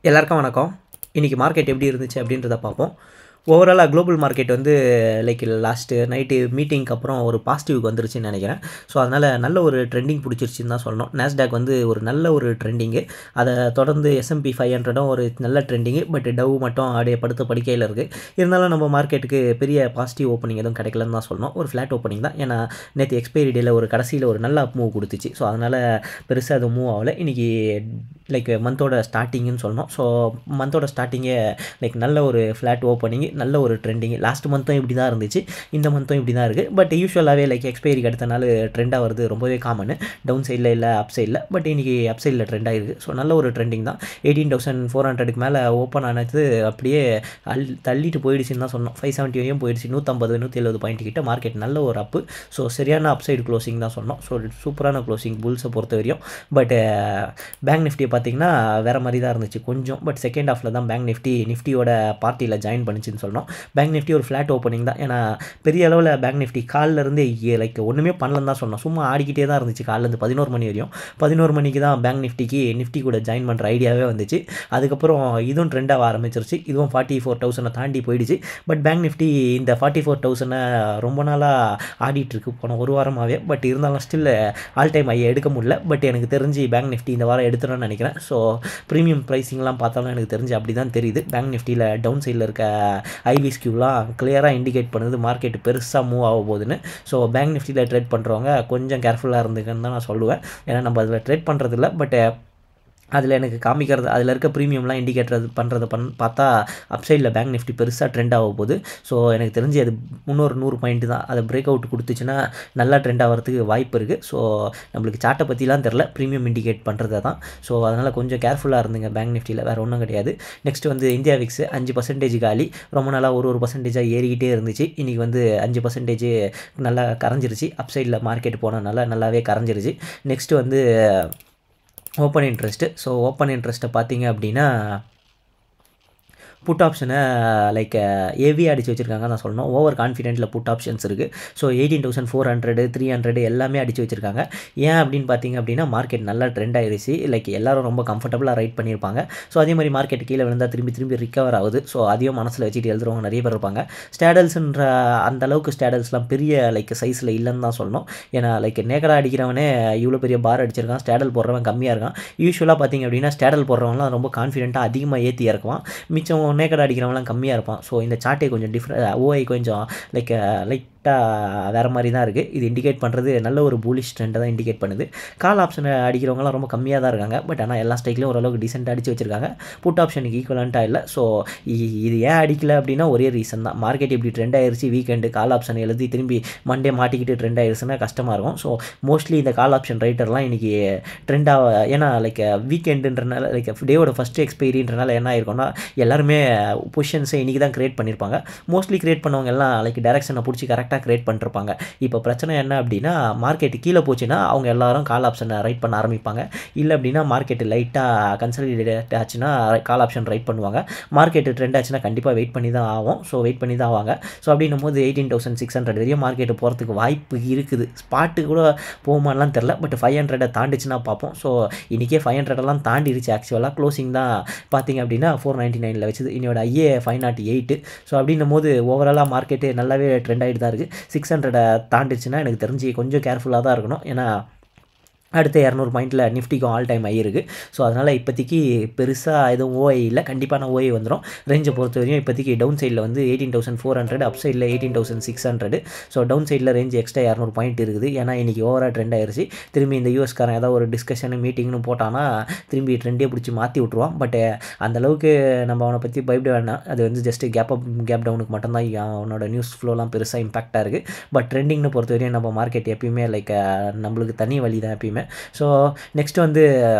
எல்லாருக்கும் வணக்கம் இன்றைக்கி மார்க்கெட் எப்படி இருந்துச்சு அப்படின்றத பார்ப்போம் ஓவராலாக குளோபல் மார்க்கெட் வந்து லைக் லாஸ்ட்டு நைட்டு மீட்டிங்க்கு அப்புறம் ஒரு பாசிட்டிவ்க்கு வந்துருச்சுன்னு நினைக்கிறேன் ஸோ அதனால் நல்ல ஒரு ட்ரெண்டிங் பிடிச்சிருச்சுன்னு தான் சொல்லணும் நேஸ்டாக் வந்து ஒரு நல்ல ஒரு ட்ரெண்டிங்கு அதை தொடர்ந்து எஸ்எம்பி ஃபைவ் ஹண்ட்ரடும் ஒரு நல்ல ட்ரெண்டிங்கு பட் டவ் மட்டும் அப்படியே படுத்த படிக்கையில் இருக்குது இருந்தாலும் நம்ம மார்க்கெட்டுக்கு பெரிய பாசிட்டிவ் ஓப்பனிங் எதுவும் கிடைக்கலன்னு தான் சொல்லணும் ஒரு ஃப்ளாட் ஓப்பனிங் தான் ஏன்னா நேற்று எக்ஸ்பைரி டேயில் ஒரு கடைசியில் ஒரு நல்ல மூவ் கொடுத்துச்சு ஸோ அதனால் பெருசாக அது மூவ் ஆகலை இன்றைக்கி லைக் மந்தோட ஸ்டார்டிங்குன்னு சொல்லணும் ஸோ மந்தோட ஸ்டார்டிங்கே லைக் நல்ல ஒரு ஃப்ளாட் ஓப்பனிங் நல்ல ஒரு ட்ரெண்டிங் லாஸ்ட் மந்த்தும் இப்படி தான் இருந்துச்சு இந்த மந்த்தும் இப்படி தான் இருக்குது பட் யூஸ்வலாகவே லைக் எக்ஸ்பைரிக்கு அடுத்த நாள் ட்ரெண்டாக வருது ரொம்பவே காமன் டவுன் சைடில் இல்லை அப் சைடில் பட் இன்றைக்கி அப் சைடில் ட்ரெண்ட் ஆகிருக்கு ஸோ நல்ல ஒரு ட்ரெண்டிங் தான் எயிட்டீன் தௌசண்ட் ஃபோர் ஹண்ட்ரடுக்கு மேலே ஓப்பன் ஆனது அப்படியே அல் தள்ளிட்டு போயிடுச்சுன்னு தான் சொன்னோம் ஃபைவ் செவன்ட்டி வரையும் போயிடுச்சு நூற்றம்பது நூற்றி எழுபது பாயிண்ட் கிட்ட மார்க்கெட் நல்ல ஒரு அப்பு ஸோ சரியான அப் சைடு க்ளோசிங் தான் சொன்னோம் ஸோ சூப்பரான க்ளோசிங் புல்ஸை பொறுத்த வரையும் பட் பேங்க் நிஃப்டியை பார்த்தீங்கன்னா வேறு மாதிரி தான் இருந்துச்சு கொஞ்சம் பட் செகண்ட் ஹாஃபில் தான் பேங்க் நிஃப்டி நிஃப்டியோட பார்ட்டியில் ஜாயின் பண்ணிச்சுன்னு சொல்லணும் பேங்க் நிஃப்டி ஒரு ஃப்ளாட் ஓப்பனிங் தான் ஏன்னா பெரிய அளவில் பேங்க் நிஃப்டி காலிலேருந்து லைக் ஒன்றுமே பண்ணலன்னு தான் சொன்னோம் சும்மா ஆடிக்கிட்டே தான் இருந்துச்சு காலிலேருந்து பதினோரு மணி வரையும் பதினோரு மணிக்கு தான் பேங்க் நிஃப்டிக்கு நிஃப்டி கூட ஜாயின் பண்ணுற ஐடியாவே வந்துச்சு அதுக்கப்புறம் இதுவும் ட்ரெண்டாக ஆரம்பிச்சிருச்சு இதுவும் ஃபார்ட்டி ஃபோர் தௌசண்டை தாண்டி போயிடுச்சு பட் பேங்க் நிஃப்டி இந்த ஃபார்ட்டி ஃபோர் தௌசண்டை ரொம்ப நாளாக ஆடிட்டுருக்கு போன ஒரு வாரமாகவே பட் இருந்தாலும் ஸ்டில் ஆல் டைம் ஐயா எடுக்க முடியல பட் எனக்கு தெரிஞ்சு பேங்க் நிஃப்டி இந்த வாரம் எடுத்துடணும்னு நினைக்கிறேன் ஸோ ப்ரீமியம் ப்ரைஸிங்லாம் பார்த்தாலும் எனக்கு தெரிஞ்சு அப்படி தான் தெரியுது பேங்க் நிஃப்டியில் டவுன் சைடில் இருக்க ஐவிஸ் கியூலாம் கிளியராக இண்டிகேட் பண்ணுது மார்க்கெட் பெருசாக மூவ் ஆக போகுதுன்னு ஸோ பேங்க் நிஃப்டியில் ட்ரேட் பண்ணுறவங்க கொஞ்சம் கேர்ஃபுல்லாக இருந்துக்குன்னு தான் நான் சொல்லுவேன் ஏன்னா நம்ம அதில் ட்ரேட் பண்ணுறதில்ல பட் அதில் எனக்கு காமிக்கிறது அதில் இருக்க ப்ரீமியம்லாம் இண்டிகேட்டர் பண்ணுறதை பண் பார்த்தா அப்சைடில் பேங்க் நிஃப்டி பெருசாக ட்ரெண்ட் ஆக போகுது ஸோ எனக்கு தெரிஞ்சு அது முந்நூறு நூறு பாயிண்ட் தான் அதை பிரேக் அவுட் கொடுத்துச்சுன்னா நல்லா ட்ரெண்ட் ஆகிறதுக்கு வாய்ப்பு இருக்குது ஸோ நம்மளுக்கு சார்ட்டை பற்றிலாம் தெரில ப்ரீமியம் இண்டிகேட் பண்ணுறது தான் ஸோ அதனால் கொஞ்சம் கேர்ஃபுல்லாக இருந்துங்க பேங்க் நிஃப்டியில் வேறு ஒன்றும் கிடையாது நெக்ஸ்ட் வந்து இந்தியா விக்ஸ் அஞ்சு பர்சன்டேஜ் காலி ரொம்ப நாளாக ஒரு ஒரு பர்சன்டேஜாக ஏறிக்கிட்டே இருந்துச்சு இன்றைக்கி வந்து அஞ்சு பர்சன்டேஜ் நல்லா கரைஞ்சிருச்சு அப்சைடில் மார்க்கெட் போனதுனால நல்லாவே கரைஞ்சிருச்சு நெக்ஸ்ட்டு வந்து ஓப்பன் இன்ட்ரெஸ்ட்டு ஸோ ஓப்பன் இன்ட்ரெஸ்ட்டை பார்த்தீங்க அப்படின்னா புட் ஆப்ஷனை லைக் ஏவி அடித்து வச்சுருக்காங்க நான் சொல்லணும் ஓவர் கான்ஃபிடென்ட்டில் புட் ஆப்ஷன்ஸ் இருக்குது so eighteen thousand four hundred three hundred எல்லாமே அடித்து வச்சுருக்காங்க ஏன் அப்படின்னு பார்த்தீங்க அப்படின்னா மார்க்கெட் நல்லா ட்ரெண்ட் ஆயிடுச்சு லைக் எல்லாரும் ரொம்ப கம்ஃபர்டபுளாக ரைட் பண்ணியிருப்பாங்க ஸோ அதே மாதிரி மார்க்கெட் கீழே விழுந்தால் திரும்பி திரும்பி ரிகவர் ஆகுது ஸோ அதையும் மனசில் வச்சுட்டு எழுதுறவங்க நிறைய பேர் இருப்பாங்க ஸ்டேடல்ஸுன்ற அந்த அளவுக்கு ஸ்டேடல்ஸ்லாம் பெரிய லைக் சைஸில் இல்லைன்னு தான் சொல்லணும் ஏன்னா லைக் நேக்கடாக அடிக்கிறவனே இவ்வளோ பெரிய பார் அடிச்சிருக்கான் ஸ்டேடல் போடுறவன் கம்மியாக இருக்கான் யூஸ்வலாக பார்த்தீங்க அப்படின்னா ஸ்டேடல் போடுறவங்களாம் ரொம்ப கான்ஃபிடென்ட்டாக அதிகமாக ஏற்றி இறக்குவான் மிச்சம் நேக்கடை அடிக்கிறவங்களாம் கம்மியாக இருப்பான் ஸோ இந்த சார்ட்டே கொஞ்சம் டிஃப்ரெண்ட் ஓஐ கொஞ்சம் லைக் லைட்டாக வேறு மாதிரி தான் இருக்குது இது இண்டிகேட் பண்ணுறது நல்ல ஒரு பூலிஷ் ட்ரெண்டை தான் இண்டிகேட் பண்ணுது கால் ஆப்ஷனை அடிக்கிறவங்களாம் ரொம்ப கம்மியாக தான் இருக்காங்க பட் ஆனால் எல்லா ஸ்டைக்லையும் ஓரளவுக்கு டீசெண்டாக அடித்து வச்சிருக்காங்க புட் ஆப்ஷனுக்கு ஈக்குவலண்ட்டாக இல்லை ஸோ இது ஏன் அடிக்கல அப்படின்னா ஒரே ரீசன் தான் மார்க்கெட் இப்படி ட்ரெண்ட் ஆயிடுச்சு வீக்கெண்டு கால் ஆப்ஷன் எழுதி திரும்பி மண்டே மாட்டிக்கிட்டு ட்ரெண்ட் ஆயிடுச்சுன்னா கஷ்டமாக இருக்கும் ஸோ மோஸ்ட்லி இந்த கால் ஆப்ஷன் ரைட்டர்லாம் இன்றைக்கி ட்ரெண்டாக ஏன்னா லைக் வீக்கெண்டுன்றனால லைக் டேவோட ஃபஸ்ட்டு எக்ஸ்பைரின்றனால என்ன ஆயிருக்கும்னா எல்லாருமே பொசிஷன்ஸை இன்றைக்கி தான் க்ரியேட் பண்ணியிருப்பாங்க மோஸ்ட்லி க்ரியேட் பண்ணவங்க எல்லாம் லைக் டேரக்ஷனை பிடிச்சி கரெக்டாக க்ரியேட் பண்ணிருப்பாங்க இப்போ பிரச்சனை என்ன அப்படின்னா மார்க்கெட் கீழே போச்சுன்னா அவங்க எல்லாரும் கால் ஆப்ஷனை ரைட் பண்ண ஆரம்பிப்பாங்க இல்லை அப்படின்னா மார்க்கெட் லைட்டாக கன்சல்டேட் ஆச்சுன்னா கால் ஆப்ஷன் ரைட் பண்ணுவாங்க மார்க்கெட் ட்ரெண்ட் ஆச்சுன்னா கண்டிப்பாக வெயிட் பண்ணி தான் ஆகும் ஸோ வெயிட் பண்ணி தான் ஆவாங்க ஸோ அப்படின்னும் போது எயிட்டீன் தௌசண்ட் சிக்ஸ் ஹண்ட்ரட் வரையும் மார்க்கெட்டு போகிறதுக்கு வாய்ப்பு இருக்குது ஸ்பாட்டு கூட போகுமான்லாம் தெரில பட் ஃபைவ் ஹண்ட்ரடை தாண்டிச்சுன்னா பார்ப்போம் ஸோ இன்றைக்கே ஃபைவ் ஹண்ட்ரடெல்லாம் தாண்டிடுச்சு ஆக்சுவலாக க்ளோசிங் தான் பார்த்தீங்க அப்படின்னா ஃபோர் நைன்ட்டி நைனில் வச்சது இன்னோட ஐஏ ஃபைவ் நாட் எயிட்டு ஸோ அப்படின்னும் போது ஓவராலாக மார்க்கெட்டு நல்லாவே ட்ரெண்ட் ஆகிட்டு தான் இருக்குது சிக்ஸ் ஹண்ட்ரடை தாண்டிச்சுன்னா எனக்கு தெரிஞ்சு கொஞ்சம் கேர்ஃபுல்லாக தான் இருக்கணும் ஏன்னா அடுத்த இரநூறு பாயிண்ட்டில் நிஃப்டிக்கும் ஆல் டைம் ஆகிருக்கு ஸோ அதனால் இப்போதைக்கு பெருசாக எதுவும் ஓஐ இல்லை கண்டிப்பான ஓஐ வந்துடும் ரேஞ்சை பொறுத்த வரையும் இப்போதைக்கு டவுன் சைடில் வந்து eighteen thousand four hundred up சைடில் eighteen thousand six hundred so down சைடில் ரேஞ்ச் எக்ஸ்ட்ரா இரநூறு பாயிண்ட் இருக்குது ஏன்னா இன்றைக்கி ஓவராக ட்ரெண்ட் ஆயிருச்சு திரும்பி இந்த யூஎஸ்காரன் ஏதாவது ஒரு டிஸ்கஷனு மீட்டிங்னு போட்டானா திரும்பி ட்ரெண்டே பிடிச்சி மாற்றி விட்ருவான் பட் அந்தளவுக்கு நம்ம அவனை பற்றி பயப்பட வேண்டாம் அது வந்து ஜஸ்ட்டு கேப் அப் கேப் டவுனுக்கு மட்டும்தான் அவனோட நியூஸ் ஃப்ளோலாம் பெருசாக இம்பாக்டாக இருக்குது பட் ட்ரெண்டிங்னு பொறுத்த வரையும் நம்ம மார்க்கெட் எப்பயுமே லைக் நம்மளுக்கு தனி வழி தான் எப்பயுமே ஸோ நெக்ஸ்ட் வந்து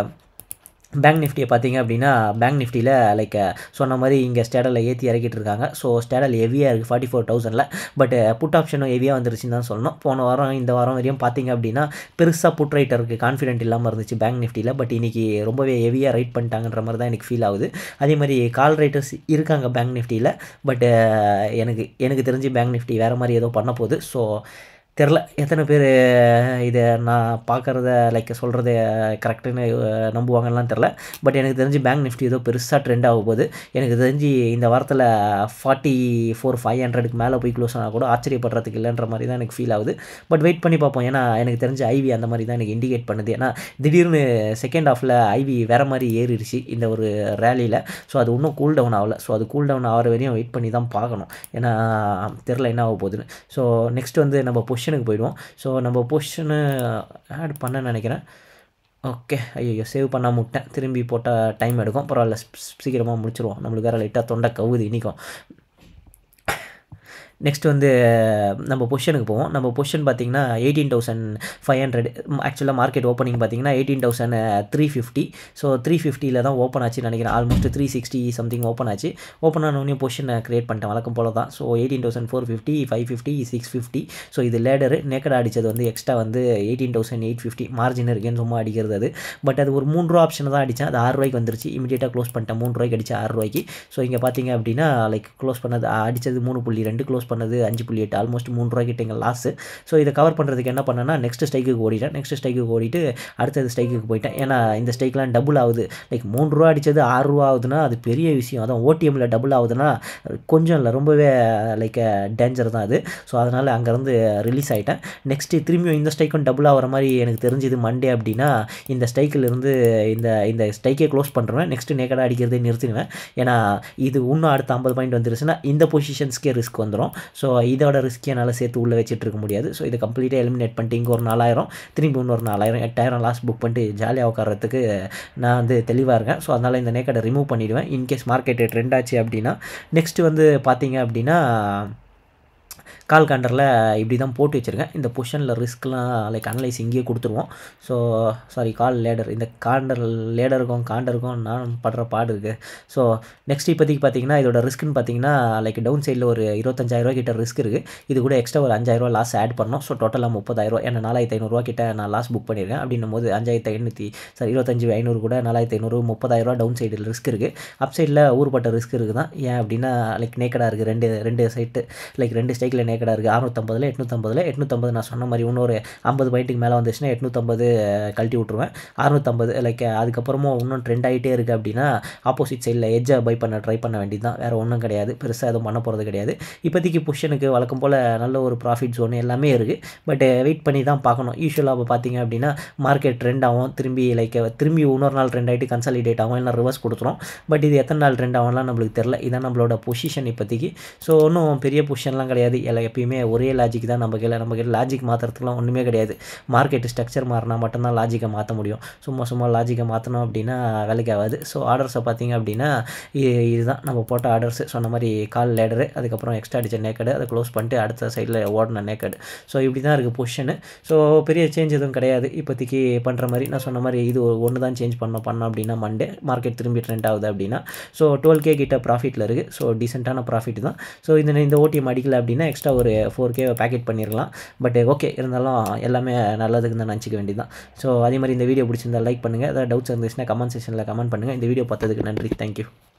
பேங்க் நிஃப்டியை பார்த்தீங்க அப்படின்னா பேங்க் நிஃப்டியில் லைக் சொன்ன மாதிரி இங்கே ஸ்டேடலில் ஏற்றி இறக்கிட்டு இருக்காங்க ஸோ ஸ்டேடல் ஹெவியாக இருக்குது ஃபார்ட்டி ஃபோர் தௌசண்டில் பட் புட் ஆப்ஷனும் ஹெவியாக வந்துருச்சுன்னு தான் சொல்லணும் போன வாரம் இந்த வாரம் வரையும் பார்த்தீங்க அப்படின்னா பெருசாக புட் ரைட்டருக்கு கான்ஃபிடென்ட் இல்லாமல் இருந்துச்சு பேங்க் நிஃப்டியில் பட் இன்றைக்கி ரொம்பவே ஹெவியாக ரைட் பண்ணிட்டாங்கன்ற மாதிரி தான் எனக்கு ஃபீல் ஆகுது அதே மாதிரி கால் ரைட்டர்ஸ் இருக்காங்க பேங்க் நிஃப்டியில் பட் எனக்கு எனக்கு தெரிஞ்சு பேங்க் நிஃப்டி வேறு மாதிரி ஏதோ பண்ண போகுது ஸோ தெரில எத்தனை பேர் இதை நான் பார்க்குறத லைக் சொல்கிறத கரெக்டுன்னு நம்புவாங்கலாம் தெரில பட் எனக்கு தெரிஞ்சு பேங்க் நிஃப்டி ஏதோ பெருசாக ட்ரெண்ட் ஆக போகுது எனக்கு தெரிஞ்சு இந்த வாரத்தில் ஃபார்ட்டி ஃபோர் ஃபைவ் ஹண்ட்ரடுக்கு மேலே போய் க்ளோஸ் ஆனால் கூட ஆச்சரியப்படுறதுக்கு இல்லைன்ற மாதிரி தான் எனக்கு ஃபீல் ஆகுது பட் வெயிட் பண்ணி பார்ப்போம் ஏன்னா எனக்கு தெரிஞ்ச ஐவி அந்த மாதிரி தான் எனக்கு இண்டிகேட் பண்ணுது ஏன்னா திடீர்னு செகண்ட் ஹாஃபில் ஐவி வேறு மாதிரி ஏறிடுச்சு இந்த ஒரு ரேலியில் ஸோ அது இன்னும் கூல் டவுன் ஆகலை ஸோ அது கூல் டவுன் ஆகிற வரையும் வெயிட் பண்ணி தான் பார்க்கணும் ஏன்னா தெரில என்ன ஆக போகுதுன்னு ஸோ நெக்ஸ்ட் வந்து நம்ம பொசிஷனுக்கு போயிடுவோம் ஸோ நம்ம பொசிஷனு ஆட் பண்ண நினைக்கிறேன் ஓகே ஐயோ சேவ் பண்ணாம விட்டேன் திரும்பி போட்டால் டைம் எடுக்கும் பரவாயில்ல சீக்கிரமாக முடிச்சிருவோம் நம்மளுக்கு வேறு லைட்டாக தொண்டை கவுது இன்றைக்கும் நெக்ஸ்ட் வந்து நம்ம பொசிஷனுக்கு போவோம் நம்ம பொசிஷன் பார்த்தீங்கன்னா எயிட்டீன் தௌசண்ட் ஃபைவ் ஹண்ட்ரட் ஆக்சுவலாக மார்க்கெட் ஓப்பனிங் பார்த்தீங்கன்னா eighteen thousand three fifty so three ஃபிஃப்டியில் தான் ஓப்பன் ஆச்சு நினைக்கிறேன் almost three sixty something open ஆச்சு ஓப்பன் ஆனோடனே பொசிஷனை க்ரியேட் பண்ணிட்டேன் வழக்கம் போல தான் so eighteen thousand four fifty five fifty six fifty so இது லேடரு நேக்கட் அடித்தது வந்து எக்ஸ்ட்ரா வந்து eighteen thousand eight fifty margin இருக்குன்னு சும்மா அடிக்கிறது அது பட் அது ஒரு மூணு ரூபா ஆப்ஷன் தான் அடித்தேன் அது ஆறு ரூபாய்க்கு வந்துருச்சு இமீடியட்டாக க்ளோஸ் பண்ணிட்டேன் மூணு ரூபாய்க்கு அடிச்சு ஆறு ரூபாய்க்கு ஸோ இங்கே பார்த்தீங்க அப்படின்னா லைக் க்ளோஸ் பண்ணது அடித்தது மூணு புள்ளி ரெண்டு க்ளோஸ் பண்ணது அஞ்சு புள்ளி எட்டு ஆல்மோஸ்ட் மூணு ரூபாய் கிட்ட எங்கள் லாஸு ஸோ இதை கவர் பண்ணுறதுக்கு என்ன பண்ணேன்னா நெக்ஸ்ட் ஸ்டைக்குக்கு ஓடிட்டேன் நெக்ஸ்ட் ஸ்டைக்குக்கு ஓடிட்டு அடுத்தது ஸ்டைக்குக்கு போயிட்டேன் ஏன்னா இந்த ஸ்டைக்லாம் டபுள் ஆகுது லைக் மூணு ரூபா அடித்தது ஆறு ரூபா ஆகுதுன்னா அது பெரிய விஷயம் அதான் ஓடிஎம்மில் டபுள் ஆகுதுன்னா கொஞ்சம் இல்லை ரொம்பவே லைக் டேஞ்சர் தான் அது ஸோ அதனால் அங்கேருந்து ரிலீஸ் ஆகிட்டேன் நெக்ஸ்ட்டு திரும்பியும் இந்த ஸ்டைக்கும் டபுள் ஆகிற மாதிரி எனக்கு தெரிஞ்சுது மண்டே அப்படின்னா இந்த ஸ்டைக்கிலிருந்து இந்த இந்த ஸ்டைக்கே க்ளோஸ் பண்ணுறேன் நெக்ஸ்ட்டு நேக்கடாக அடிக்கிறதே நிறுத்திடுவேன் ஏன்னா இது இன்னும் அடுத்த ஐம்பது பாயிண்ட் வந்துருச்சுன்னா இந்த பொசிஷன்ஸ்க்கே ரிஸ்க் வந்துடும் ஸோ இதோட ரிஸ்க் என்னால் சேர்த்து உள்ளே வச்சுட்டு இருக்க முடியாது ஸோ இதை கம்ப்ளீட்டாக எலிமினேட் பண்ணிட்டு இங்கே ஒரு நாலாயிரம் திரும்பி இன்னொரு நாலாயிரம் எட்டாயிரம் லாஸ்ட் புக் பண்ணிட்டு ஜாலியாக உட்காரத்துக்கு நான் வந்து தெளிவாக இருக்கேன் ஸோ அதனால் இந்த நேக்கடை ரிமூவ் பண்ணிவிடுவேன் இன்கேஸ் மார்க்கெட்டு ட்ரெண்ட் ஆச்சு அப்படின்னா நெக்ஸ்ட்டு வந்து பார்த்தீங்க அப்படின்னா கால் காண்டரில் இப்படி தான் போட்டு வச்சுருக்கேன் இந்த பொசிஷனில் ரிஸ்க்லாம் லைக் அனலைஸ் இங்கேயே கொடுத்துருவோம் ஸோ சாரி கால் லேடர் இந்த காண்டர் லேடருக்கும் காண்டருக்கும் நான் படுற பாடு இருக்குது ஸோ நெக்ஸ்ட் இப்போதைக்கு பார்த்தீங்கன்னா இதோட ரிஸ்க்குன்னு பார்த்தீங்கன்னா லைக் டவுன் சைடில் ஒரு இருபத்தஞ்சாயிரரூவா கிட்ட ரிஸ்க் இருக்குது இது கூட எக்ஸ்ட்ரா ஒரு அஞ்சாயிரரூவா லாஸ் ஆட் பண்ணோம் ஸோ டோட்டலாக முப்பதாயிரரூவா ஏன்னா நாலாயிரத்தி ஐநூறுரூவா கிட்ட நான் லாஸ் புக் பண்ணியிருக்கேன் அப்படின்னும் போது அஞ்சாயிரத்தி ஐநூற்றி சாரி இருபத்தஞ்சு ஐநூறு கூட நாலாயிரத்தி ஐநூறு முப்பதாயிரரூவா டவுன் சைடில் ரிஸ்க் இருக்குது அப் சைடில் ஊர்பட்ட ரிஸ்க் இருக்குது தான் ஏன் அப்படின்னா லைக் நேக்கடாக இருக்குது ரெண்டு ரெண்டு சைட்டு லைக் ரெண்டு ஸ்டைக்கில் நேக்கடாக இருக்குது அறுநூத்தம்பதில் எட்நூற்றம்பதில் எட்நூற்றம்பது நான் சொன்ன மாதிரி இன்னொரு ஐம்பது பாயிண்ட்டுக்கு மேலே வந்துச்சுன்னா எட்நூற்றம்பது கழட்டி விட்ருவேன் அறுநூற்றம்பது லைக் அதுக்கப்புறமும் இன்னும் ட்ரெண்ட் ஆகிட்டே இருக்குது அப்படின்னா ஆப்போசிட் சைடில் எஜ்ஜை பை பண்ண ட்ரை பண்ண வேண்டியது தான் வேறு ஒன்றும் கிடையாது பெருசாக எதுவும் பண்ண போகிறது கிடையாது இப்போதைக்கு புஷனுக்கு வழக்கம் போல் நல்ல ஒரு ப்ராஃபிட் ஜோன் எல்லாமே இருக்குது பட் வெயிட் பண்ணி தான் பார்க்கணும் யூஸ்வலாக இப்போ பார்த்தீங்க அப்படின்னா மார்க்கெட் ட்ரெண்ட் ஆகும் திரும்பி லைக் திரும்பி இன்னொரு நாள் ட்ரெண்ட் ஆகிட்டு கன்சாலிடேட் ஆகும் இல்லை ரிவர்ஸ் கொடுத்துரும் பட் இது எத்தனை நாள் ட்ரெண்ட் ஆகும்லாம் நம்மளுக்கு தெரில இதான் நம்மளோட பொசிஷன் இப்போதைக்கு ஸோ ஒன்றும் பெரிய பொசிஷன்லாம் கிடையாது எல்லாம் எப்பயுமே ஒரே லாஜிக் தான் நம்ம கையில் நம்ம கையில் லாஜிக் மாற்றுறதுக்குலாம் ஒன்றுமே கிடையாது மார்க்கெட் ஸ்ட்ரக்சர் மாறினா மட்டும்தான் லாஜிக்கை மாற்ற முடியும் சும்மா சும்மா லாஜிக்கை மாற்றணும் அப்படின்னா வேலைக்கு ஆகாது ஸோ ஆர்டர்ஸை பார்த்தீங்க அப்படின்னா இ- இதுதான் நம்ம போட்ட ஆர்டர்ஸ் சொன்ன மாதிரி கால் லேடரு அதுக்கப்புறம் எக்ஸ்ட்ரா அடித்த நேக்கடு அதை க்ளோஸ் பண்ணிட்டு அடுத்த சைடில் ஓடின நேக்கடு ஸோ இப்படி தான் இருக்குது பொசிஷனு ஸோ பெரிய சேஞ்ச் எதுவும் கிடையாது இப்போதைக்கு பண்ணுற மாதிரி நான் சொன்ன மாதிரி இது ஒன்று தான் சேஞ்ச் பண்ணோம் பண்ணோம் அப்படின்னா மண்டே மார்க்கெட் திரும்பி ட்ரெண்ட் ஆகுது அப்படின்னா ஸோ டுவெல் கே கிட்ட ப்ராஃபிட்டில் இருக்குது ஸோ டீசெண்டான ப்ராஃபிட் தான் ஸோ இந்த இந்த ஓடிஎம் அடிக்கல அப்படின்னா எக்ஸ்ட்ரா ஒரு ஃபோர் கே பேக்கெட் பண்ணிடலாம் பட் ஓகே இருந்தாலும் எல்லாமே நல்லதுக்கு தான் நினச்சிக்க வேண்டியது தான் ஸோ அதே மாதிரி இந்த வீடியோ பிடிச்சிருந்தா லைக் பண்ணுங்கள் ஏதாவது டவுட்ஸ் இருந்துச்சுன்னா கமெண்ட் செக்ஷனில் கமெண்ட் பண்ணுங்கள் இந்த வீடியோ பார்த்ததுக்கு நன்றி தேங்க்யூ